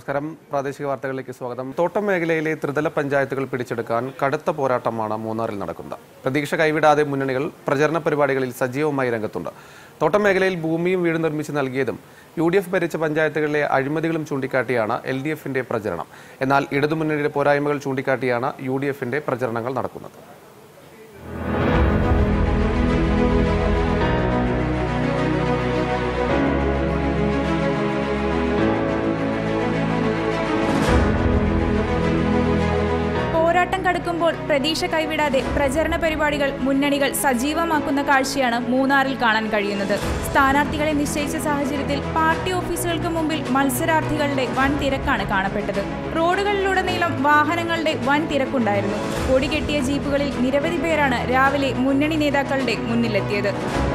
നമസ്കാരം പ്രാദേശിക വാർത്തകളിലേക്ക് സ്വാഗതം തോട്ടം മേഖലയിലെ ത്രിതല പഞ്ചായത്തുകൾ പിടിച്ചെടുക്കാൻ കടുത്ത പോരാട്ടമാണ് മൂന്നാറിൽ നടക്കുന്നത് പ്രതീക്ഷ കൈവിടാതെ മുന്നണികൾ പ്രചരണ പരിപാടികളിൽ സജീവമായി രംഗത്തുണ്ട് തോട്ടം മേഖലയിൽ ഭൂമിയും വീട് നിർമ്മിച്ച് നൽകിയതും യു ഡി എഫ് ഭരിച്ച പഞ്ചായത്തുകളിലെ അഴിമതികളും ചൂണ്ടിക്കാട്ടിയാണ് എൽ ഡി എഫിന്റെ പ്രചരണം എന്നാൽ ഇടതുമുന്നണിയുടെ പോരായ്മകൾ ചൂണ്ടിക്കാട്ടിയാണ് യു ഡി എഫിന്റെ പ്രചരണങ്ങൾ നടക്കുന്നത് പോരാട്ടം കടുക്കുമ്പോൾ പ്രതീക്ഷ കൈവിടാതെ പ്രചരണ പരിപാടികൾ മുന്നണികൾ സജീവമാക്കുന്ന കാഴ്ചയാണ് മൂന്നാറിൽ കാണാൻ കഴിയുന്നത് സ്ഥാനാർത്ഥികളെ നിശ്ചയിച്ച സാഹചര്യത്തിൽ പാർട്ടി ഓഫീസുകൾക്ക് മുമ്പിൽ മത്സരാർത്ഥികളുടെ വൻ തിരക്കാണ് കാണപ്പെട്ടത് റോഡുകളിലുടനീളം വാഹനങ്ങളുടെ വൻ തിരക്കുണ്ടായിരുന്നു കൊടികെട്ടിയ ജീപ്പുകളിൽ നിരവധി പേരാണ് രാവിലെ മുന്നണി നേതാക്കളുടെ മുന്നിലെത്തിയത്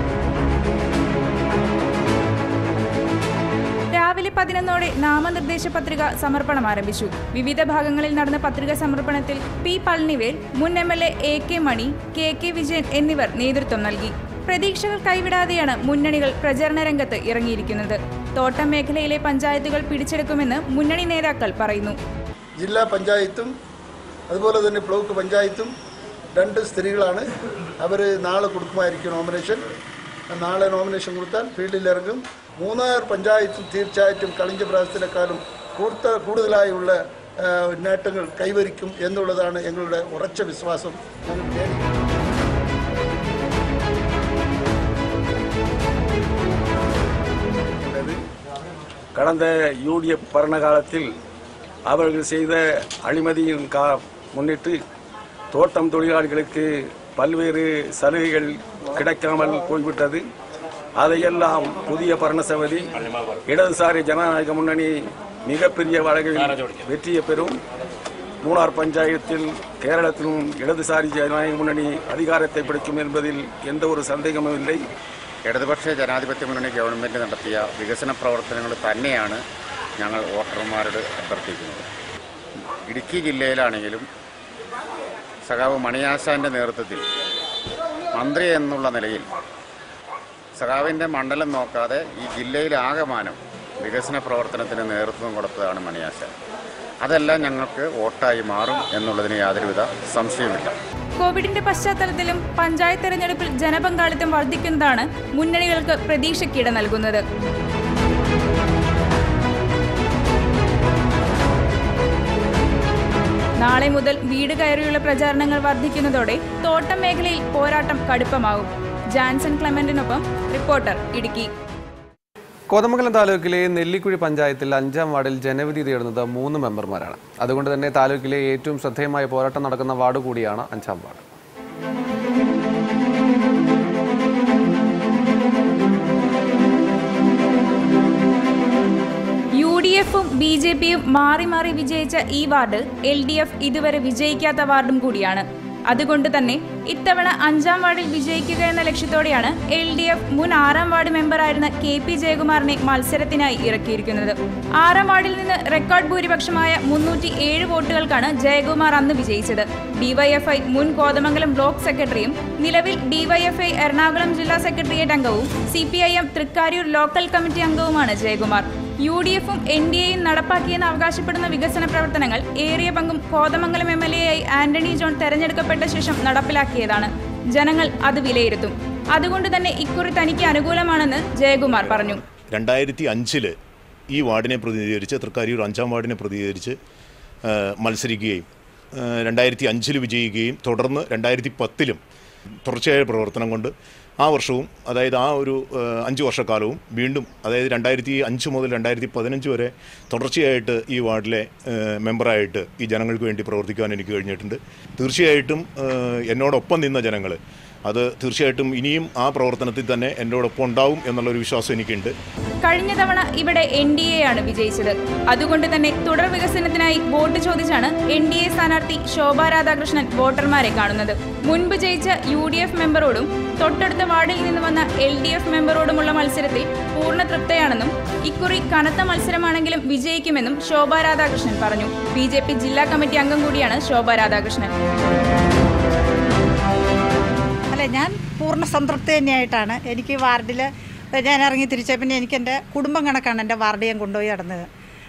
രാവിലെ പതിനൊന്നോടെ നാമനിർദ്ദേശ പത്രിക സമർപ്പണം ആരംഭിച്ചു വിവിധ ഭാഗങ്ങളിൽ നടന്ന പത്രിക സമർപ്പണത്തിൽ പി പളനിവേൽ മുൻ M L A A K Mani K K Vijayan എന്നിവർ നേതൃത്വം നൽകി പ്രതീക്ഷകൾ കൈവിടാതെയാണ് മുന്നണികൾ പ്രചരണ രംഗത്ത് ഇറങ്ങിയിരിക്കുന്നത് തോട്ടം മേഖലയിലെ പഞ്ചായത്തുകൾ പിടിച്ചെടുക്കുമെന്ന് മുന്നണി നേതാക്കൾ പറയുന്നു ജില്ലാ പഞ്ചായത്തും അതുപോലെ തന്നെ ബ്ലോക്ക് പഞ്ചായത്തും രണ്ട് സ്ത്രീകളാണ് അവർ നാളെ കൊടുക്കുമായിരിക്കും നോമിനേഷൻ നാളെ നോമിനേഷൻ കൊടുത്താൽ ഫീൽഡിൽ ഇറങ്ങും മൂന്നാർ പഞ്ചായത്തും തീർച്ചയായിട്ടും കളിഞ്ച പ്രാവശ്യത്തിനേക്കാളും കൂടുതൽ കൂടുതലായുള്ള ആ, നേട്ടങ്ങൾ കൈവരിക്കും എന്നുള്ളതാണ് ഞങ്ങളുടെ ഉറച്ച വിശ്വാസം ഞങ്ങൾ നേടി உள்ளது கடந்த யூடிஎஃப் பரண காலத்தில் அவர்கள் செய்த அழிமதியின் கா முன்னிட்டு தோட்டம் தொழிலாளிகளுக்கு பல்வேறு சலுகைகள் கிடைக்காமல் போய்விட்டது அதையெல்லாம் புதிய பரணசபதி இடதுசாரி ஜனநாயக முன்னணி மிகப்பெரிய வழக்கில் வெற்றியை பெறும் மூணார் பஞ்சாயத்தில் கேரளத்திலும் இடதுசாரி ஜனநாயக முன்னணி அதிகாரத்தை பிடிக்கும் என்பதில் எந்த ஒரு சந்தேகமும் இல்லை ഇടതുപക്ഷ ജനാധിപത്യ മുന്നണി ഗവൺമെൻറ് നടത്തിയ വികസന പ്രവർത്തനങ്ങൾ തന്നെയാണ് ഞങ്ങൾ വോട്ടർമാരോട് അഭ്യർത്ഥിക്കുന്നത് ഇടുക്കി ജില്ലയിലാണെങ്കിലും സഖാവ് മണിയാശാന്റെ നേതൃത്വത്തിൽ മന്ത്രി എന്നുള്ള നിലയിൽ സഖാവിൻ്റെ മണ്ഡലം നോക്കാതെ ഈ ജില്ലയിലാകമാനം വികസന പ്രവർത്തനത്തിന് നേതൃത്വം കൊടുത്തതാണ് മണിയാശാൻ അതെല്ലാം ഞങ്ങൾക്ക് വോട്ടായി മാറും എന്നുള്ളതിന് യാതൊരുവിധ സംശയമില്ല കോവിഡിന്റെ പശ്ചാത്തലത്തിലും പഞ്ചായത്ത് തെരഞ്ഞെടുപ്പിൽ ജനപങ്കാളിത്തം വർദ്ധിക്കുന്നതാണ് മുന്നണികൾക്ക് പ്രതീക്ഷയ്ക്കിട നൽകുന്നത് നാളെ മുതൽ വീട് കയറിയുള്ള പ്രചാരണങ്ങൾ വർദ്ധിക്കുന്നതോടെ തോട്ടം മേഖലയിൽ പോരാട്ടം കടുപ്പമാകും ജാൻസൺ ക്ലെമന്റിനൊപ്പം റിപ്പോർട്ടർ ഇടുക്കി കോതമംഗലം താലൂക്കിലെ നെല്ലിക്കുഴി പഞ്ചായത്തിൽ അഞ്ചാം വാർഡിൽ ജനവിധി തേടുന്നത് മൂന്ന് മെമ്പർമാരാണ് അതുകൊണ്ട് തന്നെ താലൂക്കിലെ ഏറ്റവും ശ്രദ്ധേയമായ പോരാട്ടം നടക്കുന്ന വാർഡ് കൂടിയാണ് അഞ്ചാം വാർഡ് യു ഡി എഫും ബി ജെ പിയും മാറി മാറി വിജയിച്ച ഈ വാർഡ് എൽ ഡി എഫ് ഇതുവരെ വിജയിക്കാത്ത വാർഡും കൂടിയാണ് അതുകൊണ്ട് തന്നെ ഇത്തവണ അഞ്ചാം വാർഡിൽ വിജയിക്കുക എന്ന ലക്ഷ്യത്തോടെയാണ് എൽ ഡി എഫ് മുൻ ആറാം വാർഡ് മെമ്പറായിരുന്ന കെ പി ജയകുമാറിനെ മത്സരത്തിനായി ഇറക്കിയിരിക്കുന്നത് ആറാം വാർഡിൽ നിന്ന് റെക്കോർഡ് ഭൂരിപക്ഷമായ മുന്നൂറ്റി ഏഴ് വോട്ടുകൾക്കാണ് ജയകുമാർ അന്ന് വിജയിച്ചത് ഡിവൈഎഫ്ഐ മുൻ കോതമംഗലം ബ്ലോക്ക് സെക്രട്ടറിയും നിലവിൽ ഡിവൈഎഫ്ഐ എറണാകുളം ജില്ലാ സെക്രട്ടേറിയറ്റ് അംഗവും C P I M Thrikkariyoor local committee അംഗവുമാണ് ജയകുമാർ യു ഡി എഫും എൻ ഡി എയും നടപ്പാക്കിയെന്ന് അവകാശപ്പെടുന്ന വികസന പ്രവർത്തനങ്ങൾ ഏറിയ പങ്കും കോതമംഗലം എം എൽ എ ആയി ആന്റണി ജോൺ തെരഞ്ഞെടുക്കപ്പെട്ട ശേഷം നടപ്പിലാക്കിയതാണ് ജനങ്ങൾ അത് വിലയിരുത്തും അതുകൊണ്ട് തന്നെ ഇക്കുറി തനിക്ക് അനുകൂലമാണെന്ന് ജയകുമാർ പറഞ്ഞു രണ്ടായിരത്തി അഞ്ചില് ഈ വാർഡിനെ പ്രതിനിധീകരിച്ച് തൃക്കാരിയൂർ അഞ്ചാം വാർഡിനെ പ്രതിനിധീകരിച്ച് ആ, മത്സരിക്കുകയും രണ്ടായിരത്തി അഞ്ചിൽ വിജയിക്കുകയും തുടർന്ന് രണ്ടായിരത്തി പത്തിലും തുടർച്ചയായ പ്രവർത്തനം കൊണ്ട് ആ വർഷവും അതായത് ആ ഒരു ആ, അഞ്ച് വർഷക്കാലവും വീണ്ടും അതായത് രണ്ടായിരത്തി അഞ്ച് മുതൽ രണ്ടായിരത്തി പതിനഞ്ച് വരെ തുടർച്ചയായിട്ട് ഈ വാർഡിലെ ആ, മെമ്പറായിട്ട് ഈ ജനങ്ങൾക്ക് വേണ്ടി പ്രവർത്തിക്കാൻ എനിക്ക് കഴിഞ്ഞിട്ടുണ്ട് തീർച്ചയായിട്ടും ആ, എന്നോടൊപ്പം നിന്ന ജനങ്ങൾ അത് തീർച്ചയായിട്ടും ഇനിയും ആ പ്രവർത്തനത്തിൽ തന്നെ എന്നോടൊപ്പം ഉണ്ടാവും എന്നുള്ളൊരു വിശ്വാസം എനിക്കുണ്ട് കഴിഞ്ഞ തവണ ഇവിടെ എൻ ഡി എ ആണ് വിജയിച്ചത് അതുകൊണ്ട് തന്നെ തുടർ വികസനത്തിനായി വോട്ട് ചോദിച്ചാണ് എൻ ഡി എ സ്ഥാനാർത്ഥി ശോഭ രാധാകൃഷ്ണൻ വോട്ടർമാരെ കാണുന്നത് മുൻപ് ജയിച്ച യു ഡി എഫ് മെമ്പറോടും തൊട്ടടുത്ത വാർഡിൽ നിന്ന് വന്ന എൽ ഡി എഫ് മെമ്പറോടുമുള്ള മത്സരത്തിൽ പൂർണ്ണ തൃപ്തയാണെന്നും ഇക്കുറി കനത്ത മത്സരമാണെങ്കിലും വിജയിക്കുമെന്നും ശോഭ രാധാകൃഷ്ണൻ പറഞ്ഞു ബി ജെ പി ജില്ലാ കമ്മിറ്റി അംഗം കൂടിയാണ് ശോഭ രാധാകൃഷ്ണൻ അല്ല ഞാൻ പൂർണ്ണ സംതൃപ്തി തന്നെയായിട്ടാണ് എനിക്ക് വാർഡിൽ ഞാൻ ഇറങ്ങി തിരിച്ച പിന്നെ എനിക്ക് എൻ്റെ കുടുംബം കണക്കാണ് എൻ്റെ വാർഡ് ഞാൻ കൊണ്ടുപോയി നടന്നത്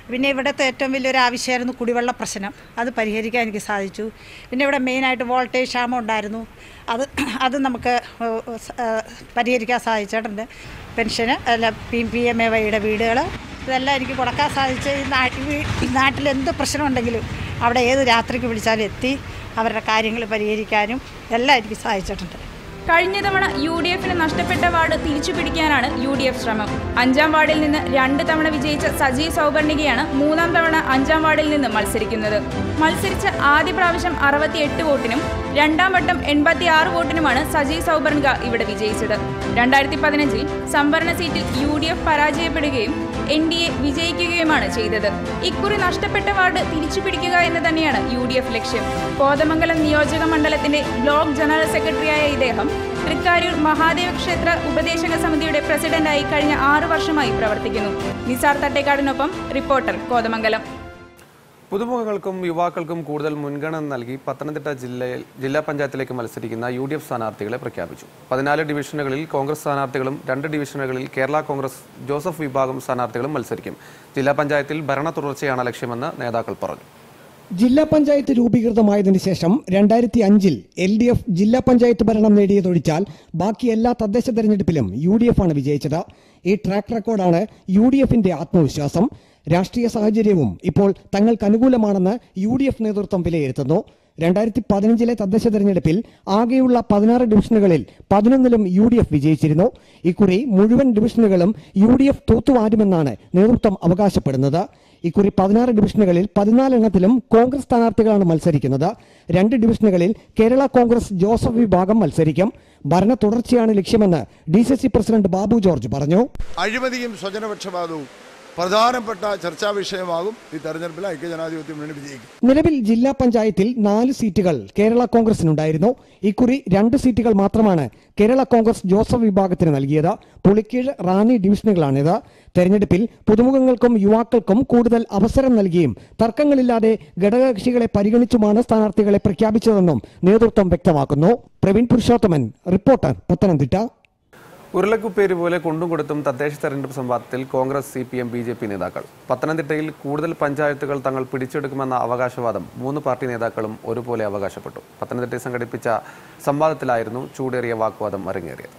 പിന്നെ ഇവിടുത്തെ ഏറ്റവും വലിയൊരു ആവശ്യമായിരുന്നു കുടിവെള്ള പ്രശ്നം അത് പരിഹരിക്കാൻ എനിക്ക് സാധിച്ചു പിന്നെ ഇവിടെ മെയിനായിട്ട് വോൾട്ടേജ് ക്ഷാമം ഉണ്ടായിരുന്നു അത് അത് നമുക്ക് ഏഹ്, ഏഹ്, പരിഹരിക്കാൻ സാധിച്ചിട്ടുണ്ട് പെൻഷന് അല്ല പി പി എം എ വൈയുടെ വീടുകൾ ഇതെല്ലാം എനിക്ക് കൊടുക്കാൻ സാധിച്ച് ഈ നാ- ഈ വീ- നാട്ടിൽ എന്ത് പ്രശ്നമുണ്ടെങ്കിലും അവിടെ ഏത് രാത്രിക്ക് വിളിച്ചാലും എത്തി അവരുടെ കാര്യങ്ങൾ പരിഹരിക്കാനും എല്ലാം എനിക്ക് സാധിച്ചിട്ടുണ്ട് കഴിഞ്ഞ തവണ യു ഡി എഫിന് നഷ്ടപ്പെട്ട വാർഡ് തിരിച്ചു പിടിക്കാനാണ് യു ഡി എഫ് ശ്രമം അഞ്ചാം വാർഡിൽ നിന്ന് രണ്ട് തവണ വിജയിച്ച സജി സൗപർണികയാണ് മൂന്നാം തവണ അഞ്ചാം വാർഡിൽ നിന്ന് മത്സരിക്കുന്നത് മത്സരിച്ച ആദ്യ പ്രാവശ്യം അറുപത്തിയെട്ട് വോട്ടിനും രണ്ടാം വട്ടം എൺപത്തി ആറ് വോട്ടിനുമാണ് സജി സൗപർണിക ഇവിടെ വിജയിച്ചത് രണ്ടായിരത്തി പതിനഞ്ചിൽ സംവരണ സീറ്റിൽ യു ഡി എഫ് പരാജയപ്പെടുകയും എൻ ഡി എ വിജയിക്കുകയുമാണ് ചെയ്തത് ഇക്കുറി നഷ്ടപ്പെട്ട വാർഡ് തിരിച്ചു പിടിക്കുക എന്ന് തന്നെയാണ് യു ഡി എഫ് ലക്ഷ്യം കോതമംഗലം നിയോജക മണ്ഡലത്തിന്റെ ബ്ലോക്ക് ജനറൽ സെക്രട്ടറിയായ ഇദ്ദേഹം തൃക്കാരൂർ മഹാദേവ ക്ഷേത്ര ഉപദേശക സമിതിയുടെ പ്രസിഡന്റായി കഴിഞ്ഞ ആറു വർഷമായി പ്രവർത്തിക്കുന്നു നിസാർ തട്ടേക്കാടിനൊപ്പം റിപ്പോർട്ടർ കോതമംഗലം പുതുമുഖങ്ങൾക്കും യുവാക്കൾക്കും കൂടുതൽ മുൻഗണന നൽകി പത്തനംതിട്ട ജില്ലയിൽ ജില്ലാ പഞ്ചായത്തിലേക്ക് മത്സരിക്കുന്ന യു ഡി എഫ് സ്ഥാനാർത്ഥികളെ പ്രഖ്യാപിച്ചു പതിനാല് ഡിവിഷനുകളിൽ കോൺഗ്രസ് സ്ഥാനാർത്ഥികളും രണ്ട് ഡിവിഷനുകളിൽ കേരള കോൺഗ്രസ് ജോസഫ് വിഭാഗം സ്ഥാനാർത്ഥികളും മത്സരിക്കും ജില്ലാ പഞ്ചായത്തിൽ ഭരണ തുടർച്ചയാണ് ലക്ഷ്യമെന്ന് നേതാക്കൾ പറഞ്ഞു ജില്ലാ പഞ്ചായത്ത് രൂപീകൃതമായതിനു ശേഷം രണ്ടായിരത്തി അഞ്ചിൽ എൽ ഡി എഫ് ജില്ലാ പഞ്ചായത്ത് ഭരണം നേടിയതൊഴിച്ചാൽ ബാക്കി എല്ലാ തദ്ദേശ തെരഞ്ഞെടുപ്പിലും യു ഡി എഫ് ആണ് വിജയിച്ചത് ഈ ട്രാക്ക് റെക്കോർഡാണ് യു ഡി എഫിന്റെ ആത്മവിശ്വാസം രാഷ്ട്രീയ സാഹചര്യവും ഇപ്പോൾ തങ്ങൾക്ക് അനുകൂലമാണെന്ന് യു ഡി എഫ് നേതൃത്വം വിലയിരുത്തുന്നു രണ്ടായിരത്തി പതിനഞ്ചിലെ തദ്ദേശ തെരഞ്ഞെടുപ്പിൽ ആകെയുള്ള പതിനാറ് ഡിവിഷനുകളിൽ പതിനൊന്നിലും യു ഡി എഫ് വിജയിച്ചിരുന്നു ഇക്കുറി മുഴുവൻ ഡിവിഷനുകളും യു ഡി എഫ് തൂത്തുവാരുമെന്നാണ് നേതൃത്വം അവകാശപ്പെടുന്നത് ഇക്കുറി പതിനാറ് ഡിവിഷനുകളിൽ പതിനാലെണ്ണത്തിലും കോൺഗ്രസ് സ്ഥാനാർത്ഥികളാണ് മത്സരിക്കുന്നത് രണ്ട് ഡിവിഷനുകളിൽ കേരള കോൺഗ്രസ് ജോസഫ് വിഭാഗം മത്സരിക്കും ഭരണ തുടർച്ചയാണ് ലക്ഷ്യമെന്ന് D C C president Babu George പറഞ്ഞു അഴിമതിയും സ്വജനപക്ഷപാതവും പ്രധാനപ്പെട്ട ചർച്ചാ വിഷയമാകും ഈ തെരഞ്ഞെടുപ്പിൽ ഐക്യജനാധിപത്യ മുന്നണി വിജയിക്കും നിലവിൽ ജില്ലാ പഞ്ചായത്തിൽ നാല് സീറ്റുകൾ കേരള കോൺഗ്രസിനുണ്ടായിരുന്നു ഇക്കുറി രണ്ട് സീറ്റുകൾ മാത്രമാണ് കേരള കോൺഗ്രസ് ജോസഫ് വിഭാഗത്തിന് നൽകിയത് പുളിക്കീഴ് റാന്നി ഡിവിഷനുകളാണിത് തെരഞ്ഞെടുപ്പിൽ പുതുമുഖങ്ങൾക്കും യുവാക്കൾക്കും കൂടുതൽ അവസരം നൽകിയും തർക്കങ്ങളില്ലാതെ ഘടകകക്ഷികളെ പരിഗണിച്ചുമാണ് സ്ഥാനാർത്ഥികളെ പ്രഖ്യാപിച്ചതെന്നും നേതൃത്വം വ്യക്തമാക്കുന്നു പ്രവീൺ പുരുഷോത്തമൻ റിപ്പോർട്ടർ പത്തനംതിട്ട ഉരുളക്കുപ്പേര് പോലെ കൊണ്ടും കൊടുത്തും തദ്ദേശ തെരഞ്ഞെടുപ്പ് സംവാദത്തിൽ Congress C P M B J P നേതാക്കൾ പത്തനംതിട്ടയിൽ കൂടുതൽ പഞ്ചായത്തുകൾ തങ്ങൾ പിടിച്ചെടുക്കുമെന്ന അവകാശവാദം മൂന്ന് പാർട്ടി നേതാക്കളും ഒരുപോലെ അവകാശപ്പെട്ടു പത്തനംതിട്ടയിൽ സംഘടിപ്പിച്ച സംവാദത്തിലായിരുന്നു ചൂടേറിയ വാഗ്വാദം അരങ്ങേറിയത്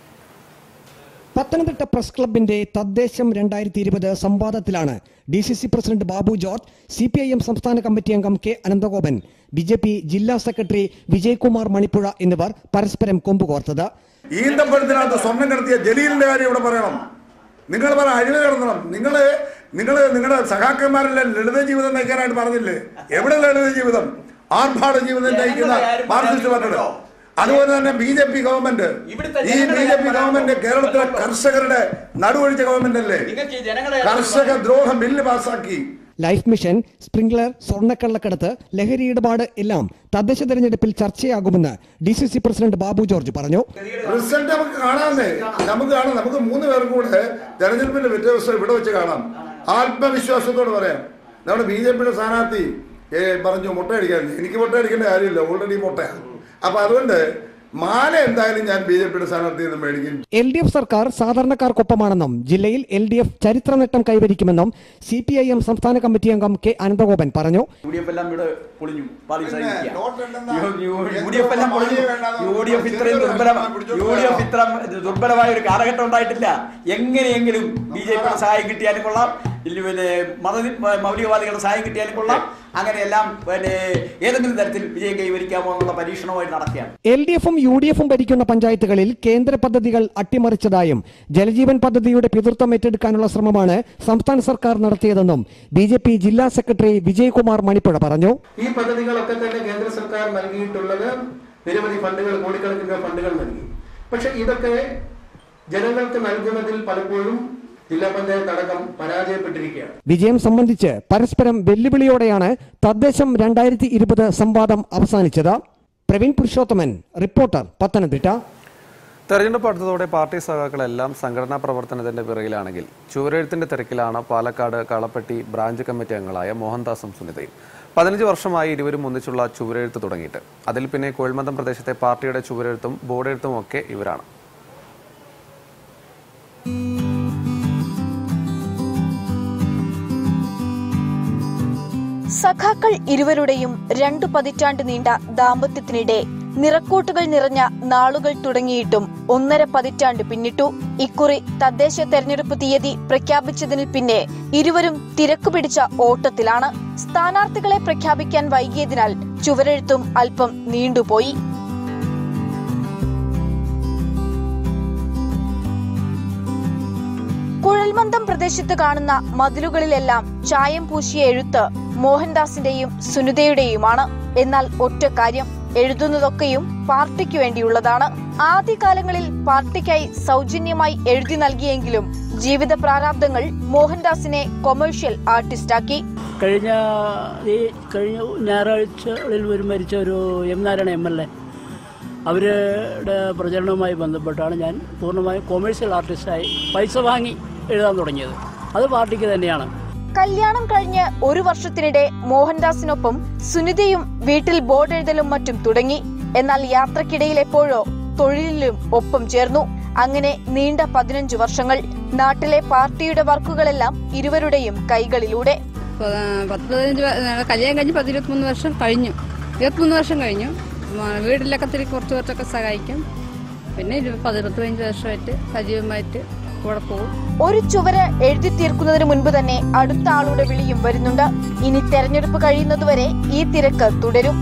പത്തനംതിട്ട പ്രസ് ക്ലബിന്റെ തദ്ദേശം രണ്ടായിരത്തി ഇരുപത് സംവാദത്തിലാണ് D C C president Babu George C P I M സംസ്ഥാന കമ്മിറ്റി അംഗം K Ananthagopan B J P ജില്ലാ സെക്രട്ടറി വിജയകുമാർ മണിപ്പുഴ എന്നിവർ പരസ്പരം കൊമ്പുകോർത്തത് ഈന്തപ്പഴത്തിനകത്ത് സ്വർണം കടത്തിയ ജലീലിന്റെ കാര്യം ഇവിടെ പറയണം നിങ്ങൾ പറ അഴിമതി നടത്തണം നിങ്ങൾ നിങ്ങൾ നിങ്ങളുടെ സഖാക്കന്മാരെല്ലാം ലളിത ജീവിതം നയിക്കാനായിട്ട് പറഞ്ഞില്ലേ എവിടെ ലളിത ജീവിതം ആർഭാട ജീവിതം നയിക്കുന്ന മാർക്സിസ്റ്റ് പാർട്ടിയുടെ അതുപോലെ തന്നെ ബി ജെ പി ഗവൺമെന്റ് ഈ ബി ജെ പി ഗവൺമെന്റ് കേരളത്തിലെ കർഷകരുടെ നടുവൊഴിച്ച ഗവൺമെന്റ് അല്ലേ കർഷക ദ്രോഹ ബില്ല് പാസാക്കി ലൈഫ് മിഷൻ സ്പ്രിംഗ്ലർ സ്വർണ്ണക്കള്ളക്കടത്ത് ലഹരി ഇടപാട് എല്ലാം തദ്ദേശ തെരഞ്ഞെടുപ്പിൽ ചർച്ചയാകുമെന്ന് D C C president Babu George പറഞ്ഞു റിസൾട്ട് നമുക്ക് കാണാമേ നമുക്ക് കാണാം നമുക്ക് മൂന്ന് പേർക്കും കൂടെ തെരഞ്ഞെടുപ്പിന്റെ പിറ്റേ ദിവസം ഇവിടെ വെച്ച് കാണാം ആത്മവിശ്വാസത്തോട് പറയാം നമ്മുടെ ബി ജെ പിയുടെ സ്ഥാനാർത്ഥി ഏ, പറഞ്ഞു മുട്ടയടിക്കാൻ എനിക്ക് മുട്ടയടിക്കേണ്ട കാര്യമില്ല ഓൾറെഡി മുട്ടയാണ് അപ്പൊ അതുകൊണ്ട് മാല എന്തായാലും ഞാൻ ബി ജെ പിയുടെ സ്ഥാനാർത്ഥിയിൽ നിന്ന് മേടിക്കും എൽ ഡി എഫ് സർക്കാർ സാധാരണക്കാർക്കൊപ്പമാണെന്നും ജില്ലയിൽ എൽ ഡി എഫ് ചരിത്ര നേട്ടം കൈവരിക്കുമെന്നും സി പി ഐ എം സംസ്ഥാന കമ്മിറ്റി അംഗം കെ അനന്തഗോപൻ പറഞ്ഞു യു ഡി എഫ് എല്ലാം ഇവിടെ പൊളിഞ്ഞു പാർട്ടി പിന്നെ സഹിക്കുക. നോട്ടെണ്ണെന്ന യു- യു- യു എന്ത് ഡി എഫ് എല്ലാം പൊളിഞ്ഞു മാലിന്യം വേണ്ടാന്ന് യു ഡി എഫ് ഇത്രയും ദുർബല യു ഡി എഫ് ഇത്ര ദുർബലമായ ഒരു കാലഘട്ടം ഉണ്ടായിട്ടില്ല എങ്ങനെയെങ്കിലും ബി ജെ പിയുടെ സഹായം കിട്ടിയാലും കൊള്ളാം ഇല്ല പിന്നെ മത മൗലികവാദികളുടെ സഹായം കിട്ടിയാലും കൊള്ളാം അങ്ങനെയെല്ലാം പിന്നെ ഏതെങ്കിലും തരത്തിൽ വിജയം കൈവരിക്കാമോ എന്നുള്ള പരീക്ഷണമായി നടക്കുകയാണ് എൽ ഡി എഫും യു ഡി എഫും ഭരിക്കുന്ന പഞ്ചായത്തുകളിൽ കേന്ദ്ര പദ്ധതികൾ അട്ടിമറിച്ചതായും ജലജീവൻ പദ്ധതിയുടെ പിതൃത്വം ഏറ്റെടുക്കാനുള്ള ശ്രമമാണ് സംസ്ഥാന സർക്കാർ നടത്തിയതെന്നും ബി ജെ പി ജില്ലാ സെക്രട്ടറി വിജയകുമാർ മണിപ്പുഴ പറഞ്ഞു ഈ പദ്ധതികളൊക്കെ തന്നെ കേന്ദ്ര സർക്കാർ നൽകിയിട്ടുള്ളത് നിരവധി ഫണ്ടുകൾ കോടിക്കണക്കിന് ഫണ്ടുകൾ നൽകി പക്ഷെ ഇതൊക്കെ ജനങ്ങൾക്ക് നൽകുന്നതിൽ പലപ്പോഴും ജില്ലാ പഞ്ചായത്ത് അടക്കം പരാജയപ്പെട്ടിരിക്കുകയാണ് വിജയം സംബന്ധിച്ച് പരസ്പരം വെല്ലുവിളിയോടെയാണ് തദ്ദേശം രണ്ടായിരത്തി ഇരുപത് സംവാദം അവസാനിച്ചത് പ്രവീൺ പുരുഷോത്തമൻ റിപ്പോർട്ടർ പത്തനംതിട്ട തെരഞ്ഞെടുപ്പ് അടുത്തതോടെ പാർട്ടി സഖാക്കളെല്ലാം സംഘടനാ പ്രവർത്തനത്തിന്റെ പിറകിലാണെങ്കിൽ ചുവരെഴുത്തിന്റെ തിരക്കിലാണ് പാലക്കാട് കളപ്പട്ടി ബ്രാഞ്ച് കമ്മിറ്റി അംഗങ്ങളായ മോഹൻദാസും സുനിതയും പതിനഞ്ച് വർഷമായി ഇരുവരും ഒന്നിച്ചുള്ള ചുവരെഴുത്ത് തുടങ്ങിയിട്ട് അതിൽ പിന്നെ കോഴിമന്ദം പ്രദേശത്തെ പാർട്ടിയുടെ ചുവരെഴുത്തും ബോർഡെഴുത്തും ഒക്കെ ഇവരാണ് സഖാക്കൾ ഇരുവരുടെയും രണ്ടു പതിറ്റാണ്ട് നീണ്ട ദാമ്പത്യത്തിനിടെ നിറക്കൂട്ടുകൾ നിറഞ്ഞ നാളുകൾ തുടങ്ങിയിട്ടും ഒന്നര പതിറ്റാണ്ട് പിന്നിട്ടു ഇക്കുറി തദ്ദേശ തെരഞ്ഞെടുപ്പ് തീയതി പ്രഖ്യാപിച്ചതിന് പിന്നെ ഇരുവരും തിരക്കു പിടിച്ച ഓട്ടത്തിലാണ് സ്ഥാനാർത്ഥികളെ പ്രഖ്യാപിക്കാൻ വൈകിയതിനാൽ ചുവരെഴുത്തും അല്പം നീണ്ടുപോയി കുഴൽമന്ദം പ്രദേശത്ത് കാണുന്ന മതിലുകളിലെല്ലാം ചായം പൂശിയ എഴുത്ത് മോഹൻദാസിന്റെയും സുനിതയുടെയുമാണ് എന്നാൽ ഒറ്റ കാര്യം എഴുതുന്നതൊക്കെയും പാർട്ടിക്ക് വേണ്ടിയുള്ളതാണ് ആദ്യകാലങ്ങളിൽ പാർട്ടിക്കായി സൗജന്യമായി എഴുതി നൽകിയെങ്കിലും ജീവിത പ്രാരാബ്ദങ്ങൾ മോഹൻദാസിനെ കൊമേഴ്ഷ്യൽ ആർട്ടിസ്റ്റാക്കി കഴിഞ്ഞ ഈ കഴിഞ്ഞ ഞായറാഴ്ചകളിൽ ഒരു മരിച്ച ഒരു M Narayana M L A അവരുടെ പ്രചരണവുമായി ബന്ധപ്പെട്ടാണ് ഞാൻ പൂർണ്ണമായും കൊമേഴ്സ്യൽ ആർട്ടിസ്റ്റായി പൈസ വാങ്ങി എഴുതാൻ തുടങ്ങിയത് അത് പാർട്ടിക്ക് തന്നെയാണ് കല്യാണം കഴിഞ്ഞ് ഒരു വർഷത്തിനിടെ മോഹൻദാസിനൊപ്പം സുനിതയും വീട്ടിൽ ബോർഡ് എഴുതലും മറ്റും തുടങ്ങി എന്നാൽ യാത്രക്കിടയിൽ എപ്പോഴോ തൊഴിലിലും ഒപ്പം ചേർന്നു അങ്ങനെ നീണ്ട പതിനഞ്ചു വർഷങ്ങൾ നാട്ടിലെ പാർട്ടിയുടെ വർക്കുകളെല്ലാം ഇരുവരുടെയും കൈകളിലൂടെ പത്ത് പതിനഞ്ച് വ- കല്യാണം കഴിഞ്ഞ് പത്ത് ഇരുപത്തിമൂന്ന് വർഷം കഴിഞ്ഞു ഇരുപത്തിമൂന്ന് വർഷം കഴിഞ്ഞു മ- വീട്ടിലൊക്കെ തിരി കുറച്ച് കുറച്ചൊക്കെ സഹായിക്കും പിന്നെ ഇരു- പതിനെട്ട് പതിനഞ്ച് വർഷമായിട്ട് സജീവമായിട്ട് കൂടെ പോകും ഒരു ചുവര് എഴുതി തീർക്കുന്നതിന് മുൻപ് തന്നെ അടുത്ത ആളുടെ വിളിയും വരുന്നുണ്ട് ഇനി തെരഞ്ഞെടുപ്പ് കഴിയുന്നതുവരെ ഈ തിരക്ക് തുടരും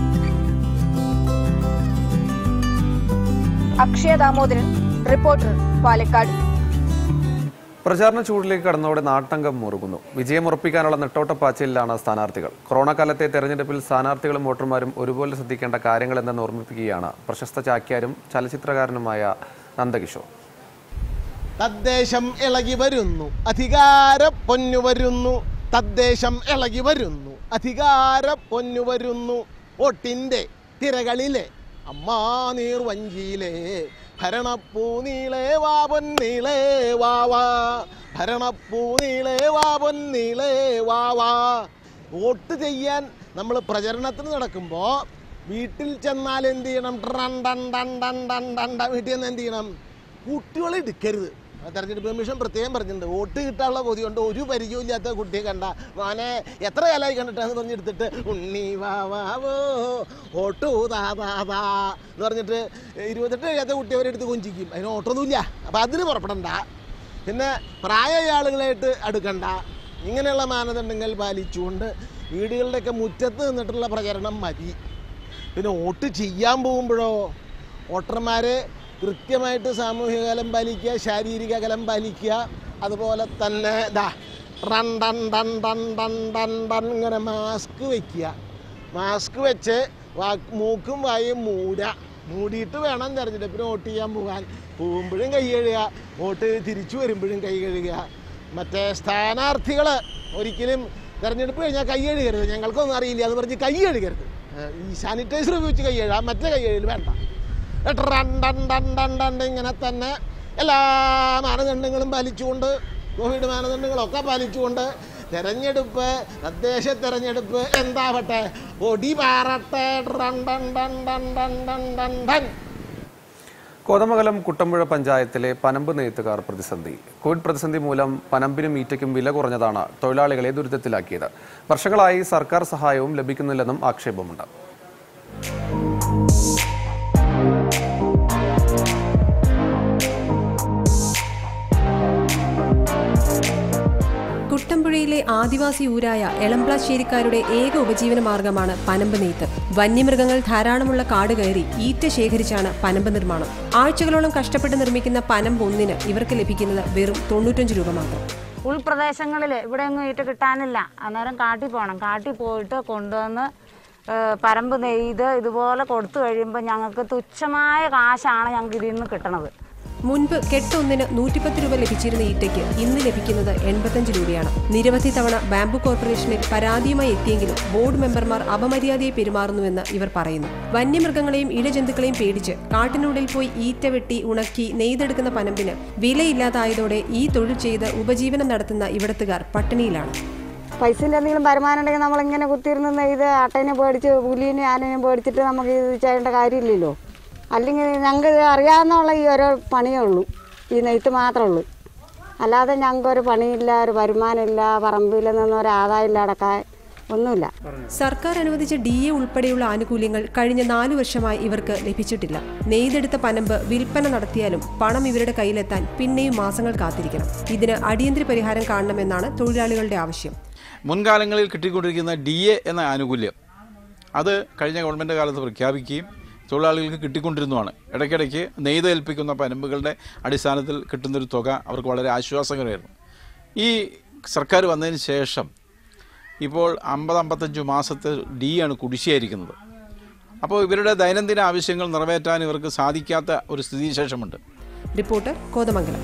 അക്ഷയ ദാമോദരൻ റിപ്പോർട്ടർ പാലക്കാട് പ്രചാരണ ചൂടിലേക്ക് കടന്നതോടെ നാട്ടംഗം മുറുകുന്നു വിജയമുറപ്പിക്കാനുള്ള നെട്ടോട്ടപ്പാച്ചിലാണ് സ്ഥാനാർത്ഥികൾ കൊറോണ കാലത്തെ തെരഞ്ഞെടുപ്പിൽ സ്ഥാനാർത്ഥികളും വോട്ടർമാരും ഒരുപോലെ ശ്രദ്ധിക്കേണ്ട കാര്യങ്ങൾ എന്തെന്ന് ഓർമ്മിപ്പിക്കുകയാണ് പ്രശസ്ത ചാക്യാരും ചലച്ചിത്രകാരനുമായ നന്ദകിഷോർ തദ്ദേശം ഇളകി വരുന്നു അധികാര പൊന്നു വരുന്നു തദ്ദേശം ഇളകി വരുന്നു അധികാര പൊന്നു വരുന്നു ഒട്ടിൻ്റെ തിരകളിലെ അമ്മാ നീർവഞ്ചിയിലെ ഭരണപ്പൂ നീളേ വാ പൊന്നീളേ വാ വാ ഭരണപ്പൂ നീളേ വാ പൊന്നീളേ വാ വാ വോട്ട് ചെയ്യാൻ നമ്മൾ പ്രചരണത്തിന് നടക്കുമ്പോൾ വീട്ടിൽ ചെന്നാൽ എന്ത് ചെയ്യണം ടൺ ടൺ ടൺ ടൺ ടൺ ടൺ ടൺ വീട്ടിൽ നിന്ന് എന്ത് ചെയ്യണം കുട്ടികളെ എടുക്കരുത് ആ തെരഞ്ഞെടുപ്പ് കമ്മീഷൻ പ്രത്യേകം പറഞ്ഞിട്ടുണ്ട് വോട്ട് കിട്ടാനുള്ള കൊതി കൊണ്ട് ഒരു പരിചയവും ഇല്ലാത്ത കുട്ടിയെ കണ്ട മോനെ എത്ര കാലമായി കണ്ടിട്ടാന്ന് പറഞ്ഞെടുത്തിട്ട് ഉണ്ണി വാ വാവോ ഓട്ടോ താ താ താ എന്ന് പറഞ്ഞിട്ട് ഇരുപത്തെട്ട് കഴിയാത്ത കുട്ടി അവരെടുത്ത് കൊഞ്ചിക്കും അതിന് ഓട്ടൊന്നുമില്ല അപ്പം അതിന് പുറപ്പെടണ്ട പിന്നെ പ്രായമായ ആളുകളായിട്ട് അടുക്കണ്ട ഇങ്ങനെയുള്ള മാനദണ്ഡങ്ങൾ പാലിച്ചുകൊണ്ട് വീടുകളുടെയൊക്കെ മുറ്റത്ത് നിന്നിട്ടുള്ള പ്രചരണം മതി പിന്നെ വോട്ട് ചെയ്യാൻ പോകുമ്പോഴോ വോട്ടർമാരെ കൃത്യമായിട്ട് സാമൂഹിക അകലം പാലിക്കുക ശാരീരിക അകലം പാലിക്കുക അതുപോലെ തന്നെ ദാ റൺ ടൺ ടൺ ടൺ ടൺ ടൺ ടൺ ഇങ്ങനെ മാസ്ക് വയ്ക്കുക മാസ്ക് വെച്ച് വാ മൂക്കും വായും മൂട മൂടിയിട്ട് വേണം തെരഞ്ഞെടുപ്പിന് വോട്ട് ചെയ്യാൻ പോകാൻ പോകുമ്പോഴും കൈ കഴുകുക വോട്ട് തിരിച്ചു വരുമ്പോഴും കൈ കഴുകുക മറ്റേ സ്ഥാനാർത്ഥികൾ ഒരിക്കലും തെരഞ്ഞെടുപ്പ് കഴിഞ്ഞാൽ കൈ കഴുകരുത് ഞങ്ങൾക്കൊന്നും അറിയില്ല എന്ന് പറഞ്ഞ് കൈ കഴുകരുത് ഏഹ് ഈ സാനിറ്റൈസർ ഉപയോഗിച്ച് കൈ കഴുകാം മറ്റേ കൈ കഴുകൽ വേണ്ട എന്നിട്ട് റൺ ടൺ ടൺ ടൺ ടൺ ഇങ്ങനെ തന്നെ എല്ലാ മാനദണ്ഡങ്ങളും പാലിച്ചുകൊണ്ട് കോവിഡ് മാനദണ്ഡങ്ങളൊക്കെ പാലിച്ചുകൊണ്ട് തെരഞ്ഞെടുപ്പ് തദ്ദേശ തെരഞ്ഞെടുപ്പ് എന്താവട്ടെ ഒടി പാറട്ടെ റൺ ടൺ ടൺ ടൺ ടൺ ടൺ ടൺ ടൺ കോതമംഗലം കുട്ടമ്പുഴ പഞ്ചായത്തിലെ പനമ്പ് നെയ്ത്തുകാർ പ്രതിസന്ധി കോവിഡ് പ്രതിസന്ധി മൂലം പനമ്പിനും ഈറ്റയ്ക്കും വില കുറഞ്ഞതാണ് തൊഴിലാളികളെ ദുരിതത്തിലാക്കിയത് വർഷങ്ങളായി സർക്കാർ സഹായവും ലഭിക്കുന്നില്ലെന്നും ആക്ഷേപമുണ്ട് കുട്ടമ്പുഴയിലെ ആദിവാസി ഊരായ എളംപ്ലാശ്ശേരിക്കാരുടെ ഏക ഉപജീവന മാർഗമാണ് പനമ്പ് നെയ്ത്ത് വന്യമൃഗങ്ങൾ ധാരാളമുള്ള കാട് കയറി ഈറ്റ ശേഖരിച്ചാണ് പനമ്പ് നിർമ്മാണം ആഴ്ചകളോളം കഷ്ടപ്പെട്ട് നിർമ്മിക്കുന്ന പനമ്പ് ഒന്നിന് ഇവർക്ക് ലഭിക്കുന്നത് വെറും തൊണ്ണൂറ്റഞ്ച് രൂപ മാത്രം ഉൾപ്രദേശങ്ങളിൽ ഇവിടെ ഒന്നും ഈറ്റ കിട്ടാനില്ല അന്നേരം കാട്ടിൽ പോകണം കാട്ടിൽ പോയിട്ട് കൊണ്ടുവന്ന് ഏഹ്, പരമ്പ് നെയ്ത് ഇതുപോലെ കൊടുത്തു കഴിയുമ്പോൾ ഞങ്ങൾക്ക് തുച്ഛമായ കാശാണ് ഞങ്ങൾക്ക് ഇതിൽ നിന്ന് കിട്ടണത് മുൻപ് കെട്ടൊന്നിന് നൂറ്റിപ്പത്ത് രൂപ ലഭിച്ചിരുന്ന ഈറ്റയ്ക്ക് ഇന്ന് ലഭിക്കുന്നത് എൺപത്തഞ്ച് രൂപയാണ് നിരവധി തവണ ബാംബു കോർപ്പറേഷനിൽ പരാതിയുമായി എത്തിയെങ്കിലും ബോർഡ് മെമ്പർമാർ അപമര്യാദയെ പെരുമാറുന്നുവെന്ന് ഇവർ പറയുന്നു വന്യമൃഗങ്ങളെയും ഇഴജന്തുക്കളെയും പേടിച്ച് കാട്ടിനുള്ളിൽ പോയി ഈറ്റ വെട്ടി ഉണക്കി നെയ്തെടുക്കുന്ന പനമ്പിന് വിലയില്ലാതായതോടെ ഈ തൊഴിൽ ചെയ്ത് ഉപജീവനം നടത്തുന്ന ഇവിടത്തുകാർ പട്ടിണിയിലാണ് പൈസൻ്റെ എന്തെങ്കിലും വരുമാനം ഉണ്ടെങ്കിൽ നമ്മളിങ്ങനെ കുത്തിയിരുന്ന് ഇത് ആട്ടേനെ പേടിച്ച് പുലിനെ ആനേനെ പേടിച്ചിട്ട് നമുക്ക് ഇത് ചെയ്യേണ്ട കാര്യമില്ലല്ലോ അല്ലെങ്കിൽ ഞങ്ങൾക്ക് ഇത് അറിയാവുന്നുള്ള ഈ ഓരോ പണിയേ ഉള്ളൂ ഈ നെയ്ത്ത് മാത്രമേ ഉള്ളൂ അല്ലാതെ ഞങ്ങൾക്ക് ഒരു പണിയില്ല ഒരു വരുമാനമില്ല പറമ്പിൽ നിന്ന് ഒരു ആദായം ഇല്ല അടക്കാൻ ഒന്നുമില്ല സർക്കാർ അനുവദിച്ച ഡി എ ഉൾപ്പെടെയുള്ള ആനുകൂല്യങ്ങൾ കഴിഞ്ഞ നാലു വർഷമായി ഇവർക്ക് ലഭിച്ചിട്ടില്ല നെയ്തെടുത്ത പനമ്പ് വിൽപ്പന നടത്തിയാലും പണം ഇവരുടെ കയ്യിലെത്താൻ പിന്നെയും മാസങ്ങൾ കാത്തിരിക്കണം ഇതിന് അടിയന്തര പരിഹാരം കാണണമെന്നാണ് തൊഴിലാളികളുടെ ആവശ്യം മുൻകാലങ്ങളിൽ കിട്ടിക്കൊണ്ടിരിക്കുന്ന ഡി എ എന്ന ആനുകൂല്യം അത് കഴിഞ്ഞ ഗവൺമെൻറ് കാലത്ത് പ്രഖ്യാപിക്കുകയും തൊഴിലാളികൾക്ക് കിട്ടിക്കൊണ്ടിരുന്നതാണ് ഇടയ്ക്കിടയ്ക്ക് നെയ്തേൽപ്പിക്കുന്ന പനമ്പുകളുടെ അടിസ്ഥാനത്തിൽ കിട്ടുന്നൊരു തുക അവർക്ക് വളരെ ആശ്വാസകരമായിരുന്നു ഈ സർക്കാർ വന്നതിന് ശേഷം ഇപ്പോൾ അമ്പത് അമ്പത്തഞ്ച് മാസത്തെ ഡി ആണ് കുടിശ്ശിയായിരിക്കുന്നത് അപ്പോൾ ഇവരുടെ ദൈനംദിന ആവശ്യങ്ങൾ നിറവേറ്റാൻ ഇവർക്ക് സാധിക്കാത്ത ഒരു സ്ഥിതിവിശേഷമുണ്ട് റിപ്പോർട്ടർ കോതമംഗലം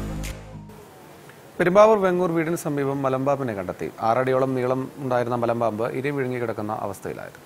പെരുമ്പാവൂർ വെങ്ങൂർ വീടിന് സമീപം മലമ്പാമ്പിനെ കണ്ടെത്തി ആറടിയോളം നീളം ഉണ്ടായിരുന്ന മലമ്പാമ്പ് ഇരി വിഴുങ്ങി കിടക്കുന്ന അവസ്ഥയിലായിരുന്നു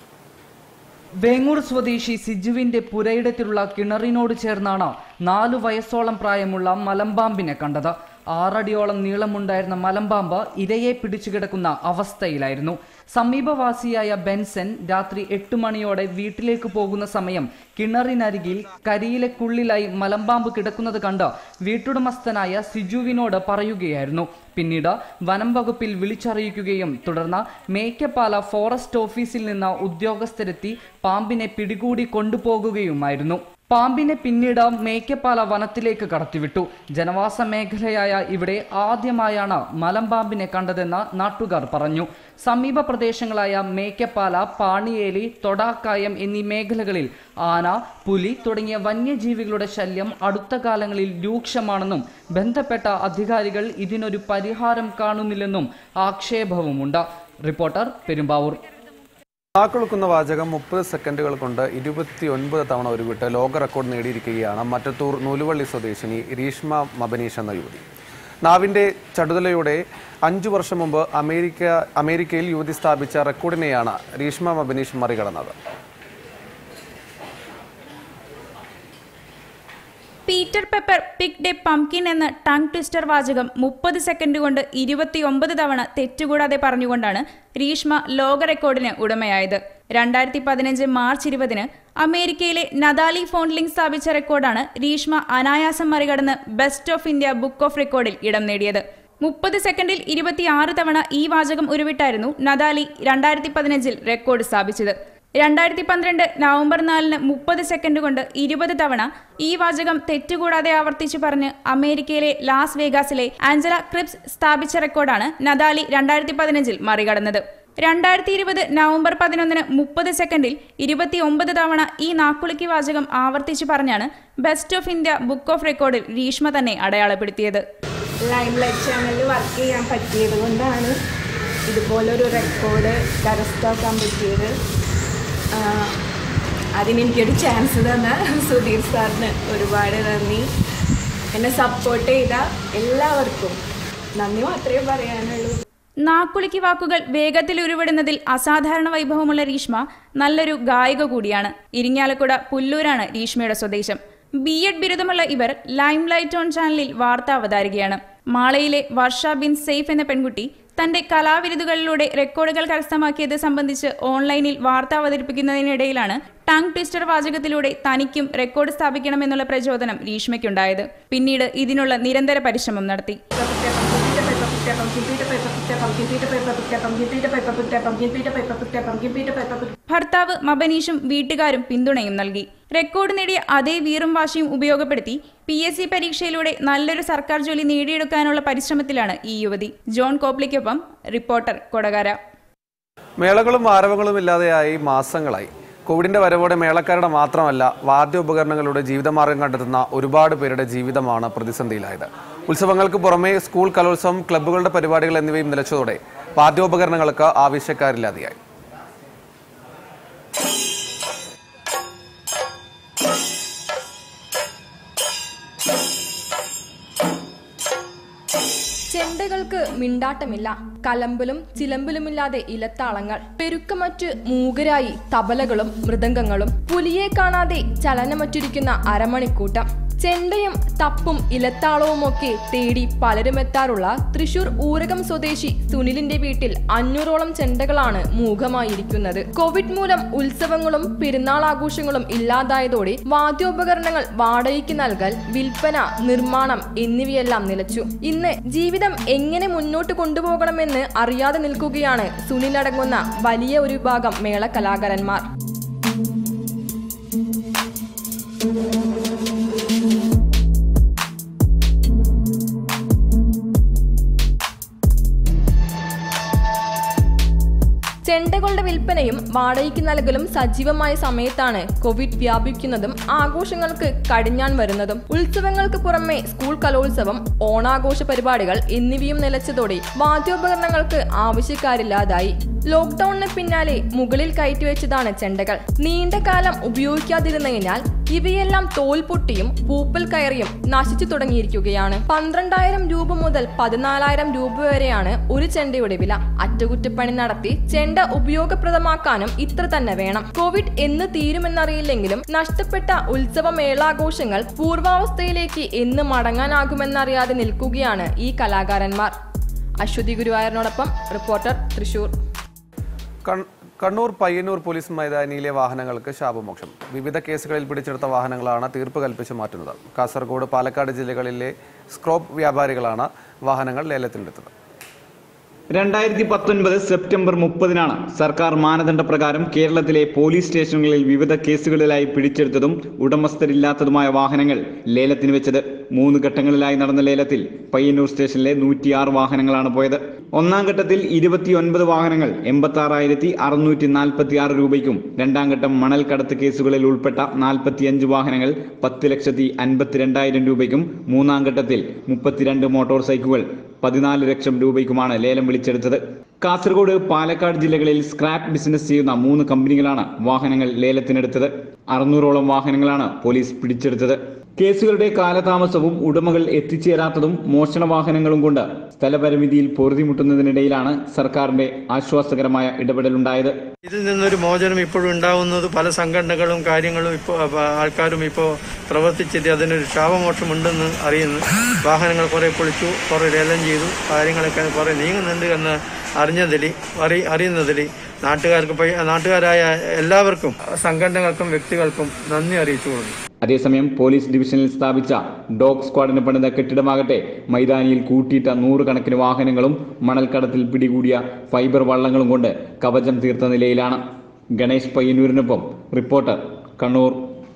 വേങ്ങൂർ സ്വദേശി സിജുവിന്റെ പുരയിടത്തിലുള്ള കിണറിനോട് ചേർന്നാണ് നാലു വയസ്സോളം പ്രായമുള്ള മലമ്പാമ്പിനെ കണ്ടത് ആറടിയോളം നീളമുണ്ടായിരുന്ന മലമ്പാമ്പ് ഇരയെ പിടിച്ചു കിടക്കുന്ന അവസ്ഥയിലായിരുന്നു സമീപവാസിയായ ബെൻസൻ രാത്രി എട്ട് മണിയോടെ വീട്ടിലേക്ക് പോകുന്ന സമയം കിണറിനരികിൽ കരിയിലക്കുള്ളിലായി മലമ്പാമ്പ് കിടക്കുന്നത് കണ്ട് വീട്ടുടമസ്ഥനായ സിജുവിനോട് പറയുകയായിരുന്നു പിന്നീട് വനം വകുപ്പിൽ വിളിച്ചറിയിക്കുകയും തുടർന്ന് മേക്കപ്പാല ഫോറസ്റ്റ് ഓഫീസിൽ നിന്ന് ഉദ്യോഗസ്ഥരെത്തി പാമ്പിനെ പിടികൂടി കൊണ്ടുപോകുകയുമായിരുന്നു പാമ്പിനെ പിന്നീട് മേക്കപ്പാല വനത്തിലേക്ക് കടത്തിവിട്ടു ജനവാസ മേഖലയായ ഇവിടെ ആദ്യമായാണ് മലമ്പാമ്പിനെ കണ്ടതെന്ന് നാട്ടുകാർ പറഞ്ഞു സമീപ പ്രദേശങ്ങളായ മേക്കപ്പാല പാണിയേലി തൊടാക്കായം എന്നീ മേഖലകളിൽ ആന പുലി തുടങ്ങിയ വന്യജീവികളുടെ ശല്യം അടുത്ത കാലങ്ങളിൽ രൂക്ഷമാണെന്നും ബന്ധപ്പെട്ട അധികാരികൾ ഇതിനൊരു പരിഹാരം കാണുന്നില്ലെന്നും ആക്ഷേപവുമുണ്ട് റിപ്പോർട്ടർ പെരുമ്പാവൂർ വാക്കൊടുക്കുന്ന വാചകം മുപ്പത് സെക്കൻഡുകൾ കൊണ്ട് ഇരുപത്തിയൊൻപത് തവണ ഉരുവിട്ട് ലോക റെക്കോർഡ് നേടിയിരിക്കുകയാണ് മറ്റത്തൂർ നൂലുവള്ളി സ്വദേശിനി രീഷ്മ മബനീഷ് എന്ന യുവതി നാവിന്റെ ചടുതലയോടെ അഞ്ചു വർഷം മുമ്പ് അമേരിക്ക അമേരിക്കയിൽ യുവതി സ്ഥാപിച്ച റെക്കോർഡിനെയാണ് രീഷ്മ മബനീഷ് മറികടന്നത് Peter pepper pick the pumpkin എന്ന ടങ് ട്വിസ്റ്റർ വാചകം മുപ്പത് സെക്കൻഡ് കൊണ്ട് ഇരുപത്തിയൊമ്പത് തവണ തെറ്റുകൂടാതെ പറഞ്ഞുകൊണ്ടാണ് രീഷ്മ ലോക റെക്കോർഡിന് ഉടമയായത് രണ്ടായിരത്തി പതിനഞ്ച് മാർച്ച് ഇരുപതിന് അമേരിക്കയിലെ നദാലി ഫോൺലിംഗ് സ്ഥാപിച്ച റെക്കോർഡാണ് രീഷ്മ അനായാസം മറികടന്ന് best of India book of റെക്കോർഡിൽ ഇടം നേടിയത് മുപ്പത് സെക്കൻഡിൽ ഇരുപത്തിയാറ് തവണ ഈ വാചകം ഉരുവിട്ടായിരുന്നു നദാലി രണ്ടായിരത്തി പതിനഞ്ചിൽ റെക്കോർഡ് സ്ഥാപിച്ചത് രണ്ടായിരത്തി പന്ത്രണ്ട് നവംബർ നാലിന് മുപ്പത് സെക്കൻഡ് കൊണ്ട് ഇരുപത് തവണ ഈ വാചകം തെറ്റുകൂടാതെ ആവർത്തിച്ചു പറഞ്ഞ് അമേരിക്കയിലെ ലാസ് വേഗാസിലെ ആഞ്ചല ക്രിപ്സ് സ്ഥാപിച്ച റെക്കോർഡാണ് നദാലി രണ്ടായിരത്തി പതിനഞ്ചിൽ മറികടന്നത് രണ്ടായിരത്തി ഇരുപത് നവംബർ പതിനൊന്നിന് മുപ്പത് സെക്കൻഡിൽ ഇരുപത്തിയൊമ്പത് തവണ ഈ നാക്കുളുക്കി വാചകം ആവർത്തിച്ചു പറഞ്ഞാണ് best of India book of റെക്കോർഡിൽ രീഷ്മ തന്നെ അടയാളപ്പെടുത്തിയത് ലൈം ലൈറ്റ് ചാനലിൽ വർക്ക് ചെയ്യാൻ പറ്റിയത് കൊണ്ടാണ് ഇതുപോലൊരു റെക്കോർഡ് കരസ്ഥമാക്കാൻ പറ്റിയത് ആഹ് അതിനെനിക്കൊരു ചാൻസ് തന്ന സുധീർ സാറിന് ഒരുപാട് നന്ദി എന്നെ സപ്പോർട്ട് ചെയ്ത എല്ലാവർക്കും നന്ദി മാത്രമേ പറയാനുള്ളൂ നാക്കുളിക്ക് വാക്കുകൾ വേഗത്തിൽ ഉരുവിടുന്നതിൽ അസാധാരണ വൈഭവമുള്ള രീഷ്മ നല്ലൊരു ഗായിക കൂടിയാണ് ഇരിങ്ങാലക്കുട പുല്ലൂരാണ് രീഷ്മയുടെ സ്വദേശം ബി എഡ് ബിരുദമുള്ള ഇവർ ലൈം ലൈറ്റ് ഓൺ ചാനലിൽ വാർത്ത അവതാരികയാണ് മാളയിലെ വർഷ ബിൻ സെയ്ഫ് എന്ന പെൺകുട്ടി തന്റെ കലാവിരുതുകളിലൂടെ റെക്കോർഡുകൾ കരസ്ഥമാക്കിയത് സംബന്ധിച്ച് ഓൺലൈനിൽ വാർത്ത അവതരിപ്പിക്കുന്നതിനിടയിലാണ് ടങ് ട്വിസ്റ്റർ വാചകത്തിലൂടെ തനിക്കും റെക്കോർഡ് സ്ഥാപിക്കണമെന്നുള്ള പ്രചോദനം രീഷ്മയ്ക്കുണ്ടായത് പിന്നീട് ഇതിനുള്ള നിരന്തര പരിശ്രമം നടത്തി ഭർത്താവ് മബനീഷും വീട്ടുകാരും പിന്തുണയും നൽകി റെക്കോർഡ് നേടിയ അതേ വീറും വാശിയും ഉപയോഗപ്പെടുത്തി പി എസ് സി പരീക്ഷയിലൂടെ നല്ലൊരു സർക്കാർ ജോലി നേടിയെടുക്കാനുള്ള പരിശ്രമത്തിലാണ് ഈ യുവതി ജോൺ കോപ്ലിക്കൊപ്പം റിപ്പോർട്ടർ കൊടകര മേളകളും ആരവങ്ങളും ഇല്ലാതെയായി മാസങ്ങളായി കോവിഡിന്റെ വരവോടെ മേളക്കാരുടെ മാത്രമല്ല വാദ്യോപകരണങ്ങളുടെ ജീവിതമാർഗം കണ്ടെത്തുന്ന ഒരുപാട് പേരുടെ ജീവിതമാണ് പ്രതിസന്ധിയിലായത് ഉത്സവങ്ങൾക്ക് പുറമെ സ്കൂൾ കലോത്സവം ക്ലബ്ബുകളുടെ പരിപാടികൾ എന്നിവയും നിലച്ചതോടെ വാദ്യോപകരണങ്ങൾക്ക് ആവശ്യക്കാരില്ലാതെയായി ചെണ്ടകൾക്ക് മിണ്ടാട്ടമില്ല കലമ്പലും ചിലമ്പലുമില്ലാതെ ഇലത്താളങ്ങൾ പെരുക്കമറ്റ് മൂകരായി തബലകളും മൃദംഗങ്ങളും പുലിയെ കാണാതെ ചലനമറ്റിരിക്കുന്ന അരമണിക്കൂട്ടം ചെണ്ടയും തപ്പും ഇലത്താളവും ഒക്കെ തേടി പലരും എത്താറുള്ള തൃശൂർ ഊരകം സ്വദേശി സുനിലിന്റെ വീട്ടിൽ അഞ്ഞൂറോളം ചെണ്ടകളാണ് മൂകമായിരിക്കുന്നത് കോവിഡ് മൂലം ഉത്സവങ്ങളും പെരുന്നാൾ ആഘോഷങ്ങളും ഇല്ലാതായതോടെ വാദ്യോപകരണങ്ങൾ വാടകയ്ക്ക് നൽകൽ വിൽപ്പന നിർമ്മാണം എന്നിവയെല്ലാം നിലച്ചു ഇന്ന് ജീവിതം എങ്ങനെ മുന്നോട്ട് കൊണ്ടുപോകണമെന്ന് അറിയാതെ നിൽക്കുകയാണ് സുനിലടങ്ങുന്ന വലിയ ഒരു വിഭാഗം മേള കലാകാരന്മാർ ചെണ്ടകളുടെ വിൽപ്പനയും വാടകയ്ക്ക് നൽകലും സജീവമായ സമയത്താണ് കോവിഡ് വ്യാപിക്കുന്നതും ആഘോഷങ്ങൾക്ക് കടിഞ്ഞാൻ വരുന്നതും ഉത്സവങ്ങൾക്ക് പുറമെ സ്കൂൾ കലോത്സവം ഓണാഘോഷ പരിപാടികൾ എന്നിവയും നിലച്ചതോടെ വാദ്യോപകരണങ്ങൾക്ക് ആവശ്യക്കാരില്ലാതായി ലോക്ക്ഡൌണിന് പിന്നാലെ മുകളിൽ കയറ്റിവെച്ചതാണ് ചെണ്ടകൾ നീണ്ട കാലം ഉപയോഗിക്കാതിരുന്നതിനാൽ ഇവയെല്ലാം തോൽ പൊട്ടിയും പൂപ്പൽ കയറിയും നശിച്ചു തുടങ്ങിയിരിക്കുകയാണ് പന്ത്രണ്ടായിരം രൂപ മുതൽ പതിനാലായിരം രൂപ വരെയാണ് ഒരു ചെണ്ടയുടെ വില അറ്റകുറ്റപ്പണി നടത്തി ചെണ്ട ഉപയോഗപ്രദമാക്കാനും ഇത്ര തന്നെ വേണം കോവിഡ് എന്ന് തീരുമെന്നറിയില്ലെങ്കിലും നഷ്ടപ്പെട്ട ഉത്സവ മേളാഘോഷങ്ങൾ പൂർവാവസ്ഥയിലേക്ക് എന്ന് മടങ്ങാനാകുമെന്നറിയാതെ നിൽക്കുകയാണ് ഈ കലാകാരന്മാർ അശ്വതി ഗുരുവായൂരിനോടൊപ്പം റിപ്പോർട്ടർ തൃശൂർ കൺ- കണ്ണൂർ പയ്യന്നൂർ പോലീസ് മൈതാനിയിലെ വാഹനങ്ങൾക്ക് ശാപമോക്ഷം വിവിധ കേസുകളിൽ പിടിച്ചെടുത്ത വാഹനങ്ങളാണ് തീർപ്പ് കൽപ്പിച്ച് മാറ്റുന്നത് കാസർഗോഡ് പാലക്കാട് ജില്ലകളിലെ സ്ക്രോപ്പ് വ്യാപാരികളാണ് വാഹനങ്ങൾ ലേലത്തിനെടുത്തത് രണ്ടായിരത്തി പത്തൊൻപത് സെപ്റ്റംബർ മുപ്പതിനാണ് സർക്കാർ മാനദണ്ഡപ്രകാരം കേരളത്തിലെ പോലീസ് സ്റ്റേഷനുകളിൽ വിവിധ കേസുകളിലായി പിടിച്ചെടുത്തതും ഉടമസ്ഥരില്ലാത്തതുമായ വാഹനങ്ങൾ ലേലത്തിന് വെച്ചത് മൂന്ന് ഘട്ടങ്ങളിലായി നടന്ന ലേലത്തിൽ പയ്യന്നൂർ സ്റ്റേഷനിലെ നൂറ്റിയാറ് വാഹനങ്ങളാണ് പോയത് ഒന്നാം ഘട്ടത്തിൽ ഇരുപത്തിയൊൻപത് വാഹനങ്ങൾ എൺപത്തി ആറായിരത്തി അറുന്നൂറ്റി നാൽപ്പത്തി ആറ് രൂപയ്ക്കും രണ്ടാം ഘട്ടം മണൽ കടത്ത് കേസുകളിൽ ഉൾപ്പെട്ട നാൽപ്പത്തിയഞ്ച് വാഹനങ്ങൾ പത്ത് ലക്ഷത്തി അൻപത്തിരണ്ടായിരം രൂപയ്ക്കും മൂന്നാം ഘട്ടത്തിൽ മുപ്പത്തിരണ്ട് മോട്ടോർ സൈക്കിളുകൾ പതിനാല് ലക്ഷം രൂപയ്ക്കുമാണ് ലേലം വിളിച്ചെടുത്തത് കാസർഗോഡ് പാലക്കാട് ജില്ലകളിൽ സ്ക്രാപ്പ് ബിസിനസ് ചെയ്യുന്ന മൂന്ന് കമ്പനികളാണ് വാഹനങ്ങൾ ലേലത്തിനെടുത്തത് അറുന്നൂറോളം വാഹനങ്ങളാണ് പോലീസ് പിടിച്ചെടുത്തത് കേസുകളുടെ കാലതാമസവും ഉടമകൾ എത്തിച്ചേരാത്തതും മോഷണ വാഹനങ്ങളും കൊണ്ട് സ്ഥലപരിമിതിയിൽ പൊറുതിമുട്ടുന്നതിനിടയിലാണ് സർക്കാരിന്റെ ആശ്വാസകരമായ ഇടപെടലുണ്ടായത് ഇതിൽ നിന്നൊരു മോചനം ഇപ്പോഴും ഉണ്ടാവുന്നത് പല സംഘടനകളും കാര്യങ്ങളും ഇപ്പോൾ ആൾക്കാരും ഇപ്പോൾ പ്രവർത്തിച്ചിട്ട് അതിനൊരു ശാപമോക്ഷമുണ്ടെന്ന് അറിയുന്നു വാഹനങ്ങൾ കുറെ പൊളിച്ചു കുറെ ലേലം ചെയ്തു കാര്യങ്ങളൊക്കെ കുറെ നീങ്ങുന്നുണ്ട് എന്ന് അറിഞ്ഞതിൽ അറി അറിയുന്നതിൽ നാട്ടുകാർക്ക് പൈ- നാട്ടുകാരായ എല്ലാവർക്കും സംഘടനകൾക്കും വ്യക്തികൾക്കും നന്ദി അറിയിച്ചു കൊടുക്കുന്നു അതേസമയം പോലീസ് ഡിവിഷനിൽ സ്ഥാപിച്ച ഡോഗ് സ്ക്വാഡിന് പണിത കെട്ടിടമാകട്ടെ മൈതാനിയിൽ കൂട്ടിയിട്ട നൂറുകണക്കിന് വാഹനങ്ങളും മണൽക്കടത്തിൽ പിടികൂടിയ ഫൈബർ വള്ളങ്ങളും കൊണ്ട് കവചം തീർത്ത നിലയിലാണ് ഗണേഷ് പയ്യന്നൂരിനൊപ്പം റിപ്പോർട്ടർ കണ്ണൂർ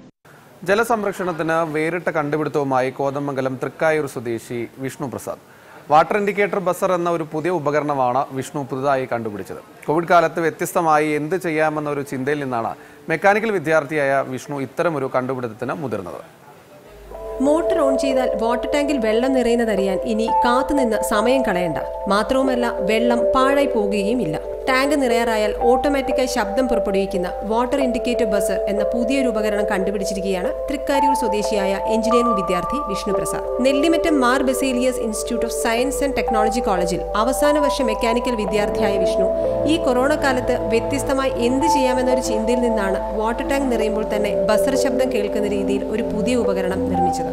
ജലസംരക്ഷണത്തിന് വേറിട്ട കണ്ടുപിടുത്തവുമായി കോതമംഗലം തൃക്കായൂർ സ്വദേശി Vishnu Prasad water indicator buzzer എന്ന ഒരു പുതിയ ഉപകരണമാണ് വിഷ്ണു പുതുതായി കണ്ടുപിടിച്ചത് കോവിഡ് കാലത്ത് വ്യത്യസ്തമായി എന്ത് ചെയ്യാമെന്ന ഒരു ചിന്തയിൽ നിന്നാണ് മെക്കാനിക്കൽ വിദ്യാർത്ഥിയായ വിഷ്ണു ഇത്തരമൊരു കണ്ടുപിടുത്തത്തിന് മുതിർന്നത് മോട്ടോർ ഓൺ ചെയ്താൽ വാട്ടർ ടാങ്കിൽ വെള്ളം നിറയുന്നതറിയാൻ ഇനി കാത്തുനിന്ന് സമയം കളയണ്ട മാത്രവുമല്ല വെള്ളം പാഴായി പോകുകയുമില്ല ടാങ്ക് നിറയാറായാൽ ഓട്ടോമാറ്റിക്കായി ശബ്ദം പുറപ്പെടുവിക്കുന്ന വാട്ടർ ഇൻഡിക്കേറ്റർ ബസർ എന്ന പുതിയൊരു ഉപകരണം കണ്ടുപിടിച്ചിരിക്കുകയാണ് തൃക്കാര്യൂർ സ്വദേശിയായ എഞ്ചിനീയറിംഗ് വിദ്യാർത്ഥി Vishnu Prasad Nellimattom Mar Baselios Institute of Science and Technology കോളേജിൽ അവസാന വർഷ മെക്കാനിക്കൽ വിദ്യാർത്ഥിയായ വിഷ്ണു ഈ കൊറോണ കാലത്ത് വ്യത്യസ്തമായി എന്ത് ചെയ്യാമെന്നൊരു ചിന്തയിൽ നിന്നാണ് വാട്ടർ ടാങ്ക് നിറയുമ്പോൾ തന്നെ ബസർ ശബ്ദം കേൾക്കുന്ന രീതിയിൽ ഒരു പുതിയ ഉപകരണം നിർമ്മിച്ചത്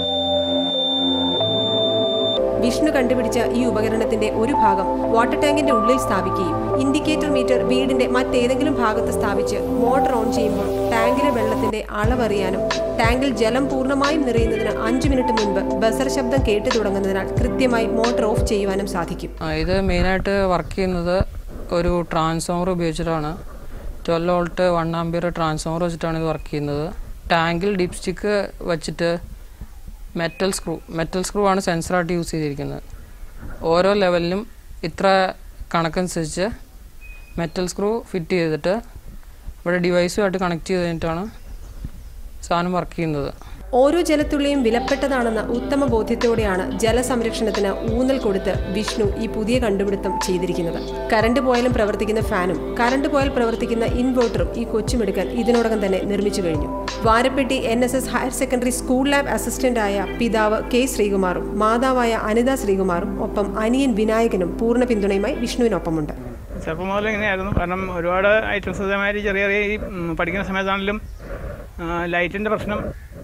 വിഷ്ണു കണ്ടുപിടിച്ച ഈ ഉപകരണത്തിന്റെ ഒരു ഭാഗം വാട്ടർ ടാങ്കിന്റെ ഉള്ളിൽ സ്ഥാപിക്കുകയും ഇൻഡിക്കേറ്റർ മീറ്റർ വീടിന്റെ മറ്റേതെങ്കിലും ഭാഗത്ത് സ്ഥാപിച്ച് മോട്ടോർ ഓൺ ചെയ്യുമ്പോൾ ടാങ്കിലെ വെള്ളത്തിന്റെ അളവറിയാനും ടാങ്കിൽ ജലം പൂർണ്ണമായും നിറയുന്നതിന് അഞ്ചു മിനിറ്റ് മുൻപ് ബസർ ശബ്ദം കേട്ടു തുടങ്ങുന്നതിനാൽ കൃത്യമായി മോട്ടോർ ഓഫ് ചെയ്യുവാനും സാധിക്കും ആ, ഇത് മെയിനായിട്ട് വർക്ക് ചെയ്യുന്നത് ഒരു ട്രാൻസ്ഫോമർ ഉപയോഗിച്ചിട്ടാണ് twelve volt one ampere transformer വെച്ചിട്ടാണ് ഇത് വർക്ക് ചെയ്യുന്നത് ടാങ്കിൽ ഡിപ് സ്റ്റിക്ക് വെച്ചിട്ട് മെറ്റൽ സ്ക്രൂ മെറ്റൽ സ്ക്രൂ ആണ് സെൻസറായിട്ട് യൂസ് ചെയ്തിരിക്കുന്നത് ഓരോ ലെവലിലും ഇത്ര കണക്കനുസരിച്ച് മെറ്റൽ സ്ക്രൂ ഫിറ്റ് ചെയ്തിട്ട് ഇവിടെ ഡിവൈസുമായിട്ട് കണക്ട് ചെയ്ത് കഴിഞ്ഞിട്ടാണ് സാധനം വർക്ക് ചെയ്യുന്നത് ഓരോ ജലത്തുള്ളിയും വിലപ്പെട്ടതാണെന്ന ഉത്തമ ബോധ്യത്തോടെയാണ് ജലസംരക്ഷണത്തിന് ഊന്നൽ കൊടുത്ത് വിഷ്ണു ഈ പുതിയ കണ്ടുപിടുത്തം ചെയ്തിരിക്കുന്നത് കറണ്ട് പോയാലും പ്രവർത്തിക്കുന്ന ഫാനും കറണ്ട് പോയാൽ പ്രവർത്തിക്കുന്ന ഇൻവേർട്ടറും ഈ കൊച്ചുമെടുക്കാൻ ഇതിനോടകം തന്നെ നിർമ്മിച്ചു കഴിഞ്ഞു Varappetty N S S higher secondary school lab അസിസ്റ്റന്റായ പിതാവ് കെ ശ്രീകുമാറും മാതാവായ അനിത ശ്രീകുമാറും ഒപ്പം അനിയൻ വിനായകനും പൂർണ്ണ പിന്തുണയുമായി വിഷ്ണുവിനൊപ്പമുണ്ട് ചെറുപ്പം മുതൽ ഇങ്ങനെയായിരുന്നു കാരണം ഒരുപാട് ഐറ്റംസ് ഇതേമാതിരി ചെറിയ ചെറിയ ഈ ഉം, പഠിക്കുന്ന സമയത്താണെങ്കിലും ലൈറ്റിൻ്റെ പ്രശ്നം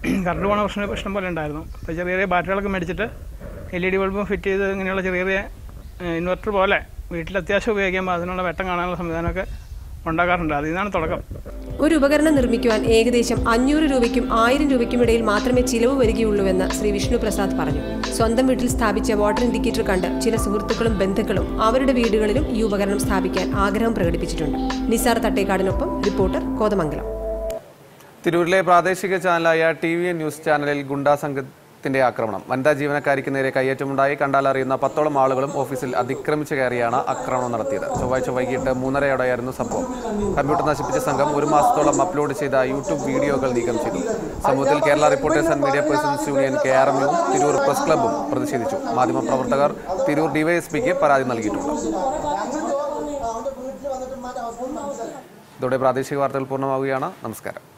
കറണ്ട് പോണ പ്രശ്നം ഇഷ്ടം പോലെ ഉണ്ടായിരുന്നു അപ്പോൾ ചെറിയ ചെറിയ ബാറ്ററികളൊക്കെ മേടിച്ചിട്ട് എൽ ഇ ഡി ബൾബും ഫിറ്റ് ചെയ്ത് ഇങ്ങനെയുള്ള ചെറിയ ചെറിയ ഇൻവെർട്ടർ പോലെ വീട്ടിൽ അത്യാവശ്യം ഉപയോഗിക്കുമ്പോൾ അതിനുള്ള വെട്ടം കാണാനുള്ള സംവിധാനമൊക്കെ ഉണ്ടാക്കാറുണ്ട് അതിൽ നിന്നാണ് തുടക്കം ഒരു ഉപകരണം നിർമ്മിക്കുവാൻ ഏകദേശം അഞ്ഞൂറ് രൂപയ്ക്കും ആയിരം രൂപയ്ക്കും ഇടയിൽ മാത്രമേ ചിലവ് വരികയുള്ളൂവെന്ന് ശ്രീ വിഷ്ണു പ്രസാദ് പറഞ്ഞു സ്വന്തം വീട്ടിൽ സ്ഥാപിച്ച വാട്ടർ ഇൻഡിക്കേറ്റർ കണ്ട് ചില സുഹൃത്തുക്കളും ബന്ധുക്കളും അവരുടെ വീടുകളിലും ഈ ഉപകരണം സ്ഥാപിക്കാൻ ആഗ്രഹം പ്രകടിപ്പിച്ചിട്ടുണ്ട് നിസാർ തട്ടേക്കാടിനൊപ്പം റിപ്പോർട്ടർ കോതമംഗലം തിരൂരിലെ പ്രാദേശിക ചാനലായ ടി വി ന്യൂസ് ചാനലിൽ ഗുണ്ടാ സംഘത്തിന്റെ ആക്രമണം വനിതാ ജീവനക്കാരിക്ക് നേരെ കയ്യേറ്റമുണ്ടായി കണ്ടാലറിയുന്ന പത്തോളം ആളുകളും ഓഫീസിൽ അതിക്രമിച്ചു കയറിയാണ് ആക്രമണം നടത്തിയത് ചൊവ്വാഴ്ച വൈകിട്ട് മൂന്നരയോടെയായിരുന്നു സംഭവം കമ്പ്യൂട്ടർ നശിപ്പിച്ച സംഘം ഒരു മാസത്തോളം അപ്ലോഡ് ചെയ്ത യൂട്യൂബ് വീഡിയോകൾ നീക്കം ചെയ്തു സംഭവത്തിൽ Kerala reporters and media persons union K R എമ്മും തിരൂർ പ്രസ് ക്ലബ്ബും പ്രതിഷേധിച്ചു മാധ്യമപ്രവർത്തകർ തിരൂർ ഡിവൈഎസ്പിക്ക് പരാതി നൽകിയിട്ടുണ്ട് ഇതോടെ പ്രാദേശിക വാർത്തകൾ പൂർണ്ണമാവുകയാണ് നമസ്കാരം